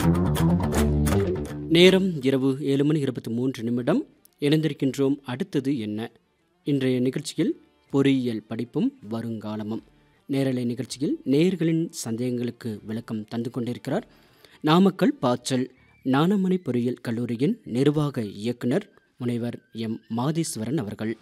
நேரம் இரவு ஏழு மணி இருபத்தி மூன்று நிமிடம் இணைந்திருக்கின்றோம் அடுத்தது என்ன இன்றைய நிகழ்ச்சியில் பொறியியல் படிப்பும் வருங்காலமும் நேரலை நிகழ்ச்சியில் நேயர்களின் சந்தேகங்களுக்கு விளக்கம் தந்து கொண்டிருக்கிறார் நாமக்கல் பாச்சல் ஞானமணி பொறியியல் கல்லூரியின் நிர்வாக இயக்குனர் முனைவர் எம் மாதீஸ்வரன் அவர்கள்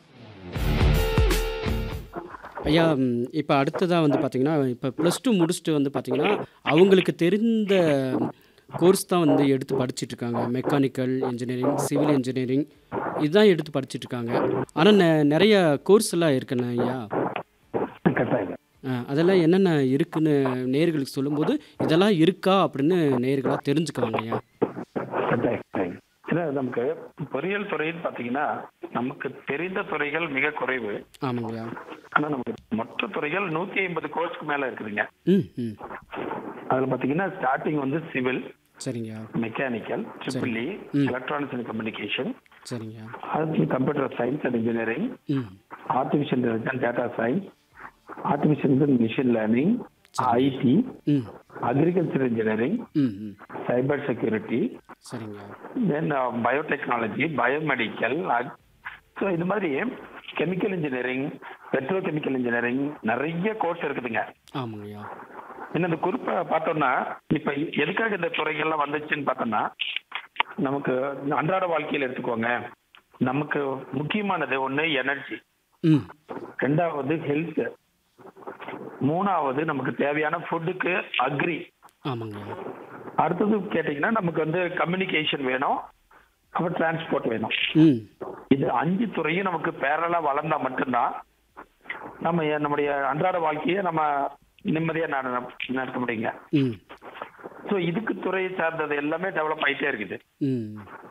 ஐயா இப்போ அடுத்ததாக வந்து பார்த்தீங்கன்னா இப்போ ப்ளஸ் டூ முடிச்சுட்டு வந்து பார்த்தீங்கன்னா அவங்களுக்கு தெரிந்த கோர்ஸ் தான் வந்து எடுத்து படிச்சிட்டு இருக்காங்க மெக்கானிக்கல் இன்ஜினியரிங் சிவில் இன்ஜினியரிங் இதுதான் எடுத்து படிச்சிட்டு இருக்காங்க ஆனால் நெ- நிறைய கோர்ஸ் எல்லாம் இருக்குண்ணே ஐயா கட்டாயம் ஆ, அதெல்லாம் என்னென்ன இருக்குன்னு நேயர்களுக்கு சொல்லும்போது இதெல்லாம் இருக்கா அப்படின்னு நேயர்களாக தெரிஞ்சுக்குவாங்க ஐயா கட்டாயம் கட்டாயம். ஏன்னா நமக்கு பொறியியல் துறைன்னு பாத்தீங்கன்னா நமக்கு தெரிந்த துறைகள் மிக குறைவு ஆமாங்க ஐயா ஆனா நமக்கு மொத்த துறைகள் நூத்தி ஐம்பது கோர்ஸ்க்கு மேல இருக்குதுங்க ம் ம் அதுல பாத்தீங்கன்னா ஸ்டார்டிங் வந்து சிவில் சரிங்கய்யா மெக்கானிக்கல் ட்ரிபிள் இ ம். எலக்ட்ரானிக்ஸ் அண்ட் கம்யூனிகேஷன் சரிங்கய்யா அடுத்து கம்ப்யூட்டர் சயின்ஸ் அண்ட் இன்ஜினியரிங் ம் artificial intelligence data science artificial machine learning IT ம் அக்ரிகல்ச்சர் இன்ஜினியரிங் ம் ம் சைபர் செக்யூரிட்டி சரிங்கய்யா தென் பயோடெக்னாலஜி பயோமெடிக்கல் ஸோ இது மாதிரி chemical engineering petro chemical engineering நிறைய கோர்ஸ் இருக்குதுங்க ஆமாங்கய்யா இன்னும் இந்த குறிப்பை பார்த்தோம்னா இப்போ எதுக்காக இந்த துறைகள்லாம் வந்துச்சுன்னு பார்த்தோம்னா நமக்கு அன்றாட வாழ்க்கையில் எடுத்துக்கோங்க நமக்கு முக்கியமானது ஒன்று எனர்ஜி ம் ரெண்டாவது ஹெல்த் மூணாவது நமக்கு தேவையான ஃபுட்டுக்கு அக்ரி ஆமாங்கய்யா அடுத்தது கேட்டிங்கன்னா நமக்கு வந்து கம்யூனிகேஷன் வேணும் அப்புறம் டிரான்ஸ்போர்ட் வேணும் ம் இது அஞ்சு துறையும் நமக்கு பேரலா வளர்ந்தா மட்டும்தான் நம்ம எ- நம்முடைய அன்றாட வாழ்க்கையை நம்ம நிம்மதியா நட- நடத்த முடியுங்க ம் ஸோ இதுக்கு துறையை சார்ந்தது எல்லாமே டெவலப் ஆயிட்டே இருக்குது ம்